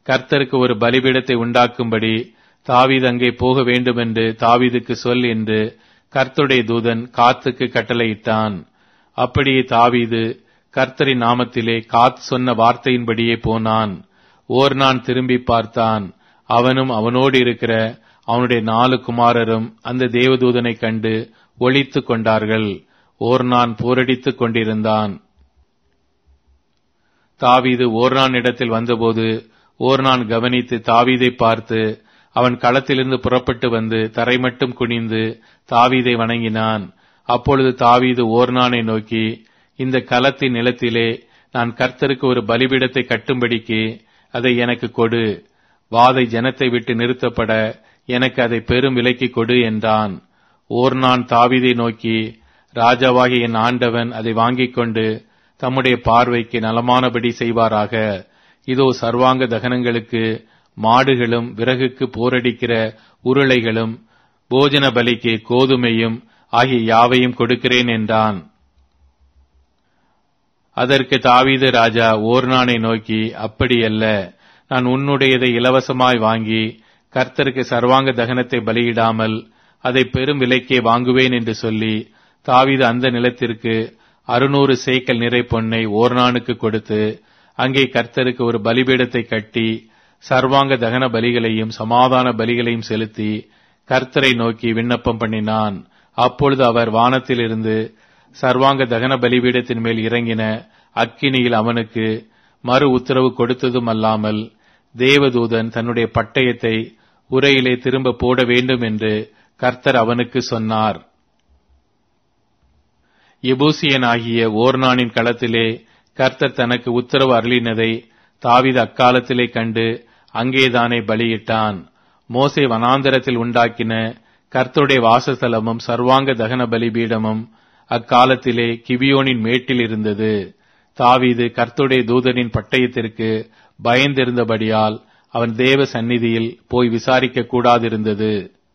கர்த்தருக்கு ஒரு பலிபீடத்தை உண்டாக்கும்படி தாவீது அங்கே போக வேண்டுமென்று தாவீதுக்கு சொல் என்று கர்த்தருடைய தூதன் காத்துக்கு கட்டளையிட்டான் அப்படியே தாவீது கர்த்தரின் நாமத்திலே காத் சொன்ன வார்த்தையின்படியே போனான் ஓர்னான் திரும்பி பார்த்தான் அவனும் அவனோடு இருக்கிற அவனுடைய நாலு குமாரரும் அந்த தேவதூதனை கண்டு ஒளித்துக் கொண்டார்கள் ஓர்னான் போரடித்துக் கொண்டிருந்தான் தாவீது ஓர்னான் இடத்தில் வந்தபோது ஓர்னான் கவனித்து தாவீதை பார்த்து அவன் களத்திலிருந்து புறப்பட்டு வந்து தரைமட்டும் குனிந்து தாவீதை வணங்கினான் அப்பொழுது தாவீது ஓர்னானை நோக்கி இந்த களத்தின் நிலத்திலே நான் கர்த்தருக்கு ஒரு பலிபீடத்தை கட்டும்படிக்கு அதை எனக்கு கொடு வாதை ஜனத்தை விட்டு நிறுத்தப்பட எனக்கு அதை பெரும் விலைக்கு கொடு என்றான் ஓர்னான் தாவீதை நோக்கி ராஜாவாகிய என் ஆண்டவன் அதை வாங்கிக் கொண்டு தம்முடைய பார்வைக்கு நலமானபடி செய்வாராக இதோ சர்வாங்க தகனங்களுக்கு மாடுகளும் விறகுக்கு போரடிக்கிற உருளைகளும் போஜன பலிக்கு கோதுமையும் ஆகிய யாவையும் கொடுக்கிறேன் என்றான் அதற்கு தாவீது ராஜா ஓர்னானை நோக்கி அப்படியல்ல நான் உன்னுடையதை இலவசமாய் வாங்கி கர்த்தருக்கு சர்வாங்க தகனத்தை பலியிடாமல் அதை பெரும் விலைக்கே வாங்குவேன் என்று சொல்லி தாவீது அந்த நிலத்திற்கு அறுநூறு சேக்கல் நிறை பொன்னை ஓர்னானுக்கு கொடுத்து அங்கே கர்த்தருக்கு ஒரு பலிபீடத்தை கட்டி சர்வாங்க தகன பலிகளையும் சமாதான பலிகளையும் செலுத்தி கர்த்தரை நோக்கி விண்ணப்பம் பண்ணினான் அப்பொழுது அவர் வானத்திலிருந்து சர்வாங்க தகன பலிபீடத்தின் மேல் இறங்கின அக்கினியில் அவனுக்கு மறு உத்தரவு கொடுத்ததும் அல்லாமல் தேவதூதன் தன்னுடைய பட்டயத்தை உரையிலே திரும்ப போட வேண்டும் என்று கர்த்தர் அவனுக்கு சொன்னார் எபூசியனாகிய ஓர்னானின் களத்திலே கர்த்தர் தனக்கு உத்தரவு அருளினதை தாவித அக்காலத்திலே கண்டு அங்கேதானே பலியிட்டான் மோசே வனாந்தரத்தில் உண்டாக்கின கர்த்தருடைய வாசஸ்தலமும் சர்வாங்க தகன பலிபீடமும் அக்காலத்திலே கிபியோனின் மேட்டில் இருந்தது தாவீது கர்த்தருடைய தூதனின் பட்டயத்திற்கு பயந்திருந்தபடியால் அவன் தேவ சந்நிதியில் போய் விசாரிக்க கூடாதிருந்தது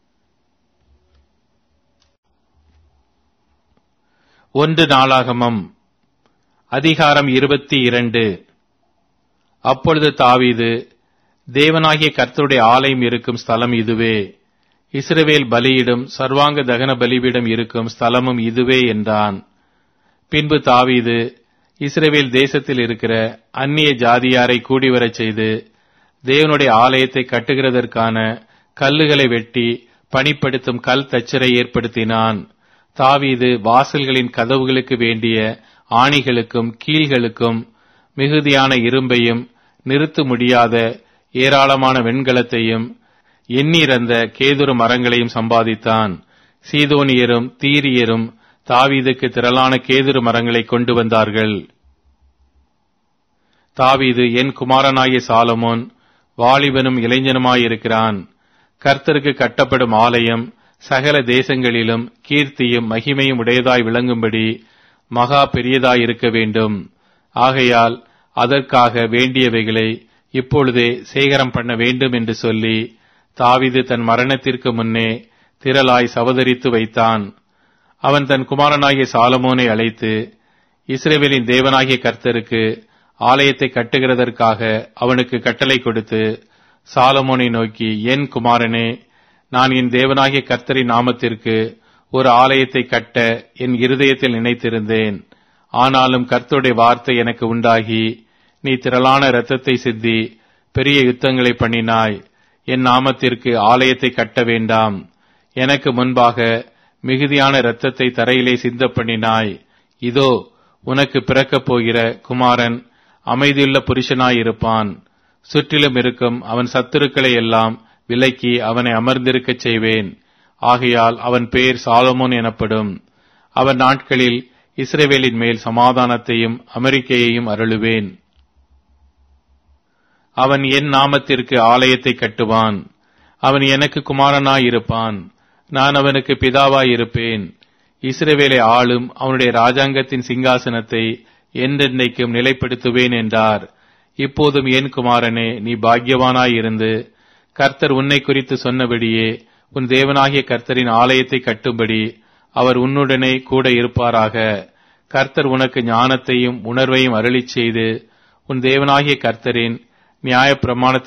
ஒன்று நாளாகமம் அதிகாரம் இருபத்தி இரண்டு அப்பொழுது தாவீது தேவனாகிய கர்த்தருடைய ஆலயம் இருக்கும் ஸ்தலம் இதுவே இஸ்ரவேல் பலியிடும் சர்வாங்க தகன பலிபீடம் இருக்கும் ஸ்தலமும் இதுவே என்றான் பின்பு தாவீது இஸ்ரவேல் தேசத்தில் இருக்கிற அந்நிய ஜாதியாரை கூடிவரச் செய்து தேவனுடைய ஆலயத்தை கட்டுகிறதற்கான கல்லுகளை வெட்டி பணிப்படுத்தும் கல் தச்சரை ஏற்படுத்தினான் தாவீது வாசல்களின் கதவுகளுக்கு வேண்டிய ஆணிகளுக்கும் கீழ்களுக்கும் மிகுதியான இரும்பையும் நிறுத்த முடியாத ஏராளமான வெண்கலத்தையும் எண்ணிறந்த கேதுரு மரங்களையும் சம்பாதித்தான் சீதோனியரும் தீரியரும் தாவீதுக்கு திரளான கேதுரு மரங்களை கொண்டு வந்தார்கள் தாவீது என் குமாரனாகிய சாலமோன் வாலிபனும் இளைஞனுமாயிருக்கிறான் கர்த்தருக்கு கட்டப்படும் ஆலயம் சகல தேசங்களிலும் கீர்த்தியும் மகிமையும் உடையதாய் விளங்கும்படி மகா பெரியதாய் இருக்க வேண்டும் ஆகையால் அதற்காக வேண்டியவைகளை இப்பொழுதே சேகரம் பண்ண வேண்டும் என்று சொல்லி தாவிது தன் மரணத்திற்கு முன்னே திரளாய் சவதரித்து வைத்தான் அவன் தன் குமாரனாகிய சாலமோனை அழைத்து இஸ்ரேவேலின் தேவனாகிய கர்த்தருக்கு ஆலயத்தை கட்டுகிறதற்காக அவனுக்கு கட்டளை கொடுத்து சாலமோனை நோக்கி என் குமாரனே நான் என் தேவனாகிய கர்த்தரின் நாமத்திற்கு ஒரு ஆலயத்தை கட்ட என் இருதயத்தில் நினைத்திருந்தேன் ஆனாலும் கர்த்தருடைய வார்த்தை எனக்கு உண்டாகி நீ திரளான இரத்தத்தை சிந்தி பெரிய யுத்தங்களை பண்ணினாய் என் நாமத்திற்கு ஆலயத்தை கட்ட வேண்டாம் எனக்கு முன்பாக மிகுதியான இரத்தத்தை தரையிலே சிந்த பண்ணினாய் இதோ உனக்கு பிறக்கப் போகிற குமாரன் அமைதியுள்ள புருஷனாயிருப்பான் சுற்றிலும் இருக்கும் அவன் சத்துருக்களை எல்லாம் விலக்கி அவனை அமர்ந்திருக்கச் செய்வேன் ஆகையால் அவன் பேர் சாலமோன் எனப்படும் அவன் நாட்களில் இஸ்ரேவேலின் மேல் சமாதானத்தையும் அமெரிக்கையையும் அருளுவேன் அவன் என் நாமத்திற்கு ஆலயத்தை கட்டுவான் அவன் எனக்கு குமாரனாயிருப்பான் நான் அவனுக்கு பிதாவாயிருப்பேன் இஸ்ரவேலை ஆளும் அவனுடைய ராஜாங்கத்தின் சிங்காசனத்தை என்றென்றைக்கும் நிலைப்படுத்துவேன் என்றார் இப்போதும் என் குமாரனே நீ பாக்கியவானாயிருந்து கர்த்தர் உன்னை குறித்து சொன்னபடியே உன் தேவனாகிய கர்த்தரின் ஆலயத்தை கட்டும்படி அவர் உன்னுடனே கூட இருப்பாராக கர்த்தர் உனக்கு ஞானத்தையும் உணர்வையும் அருளிச் செய்து உன் தேவனாகிய கர்த்தரின் நியாயப்பிரமாணத்தை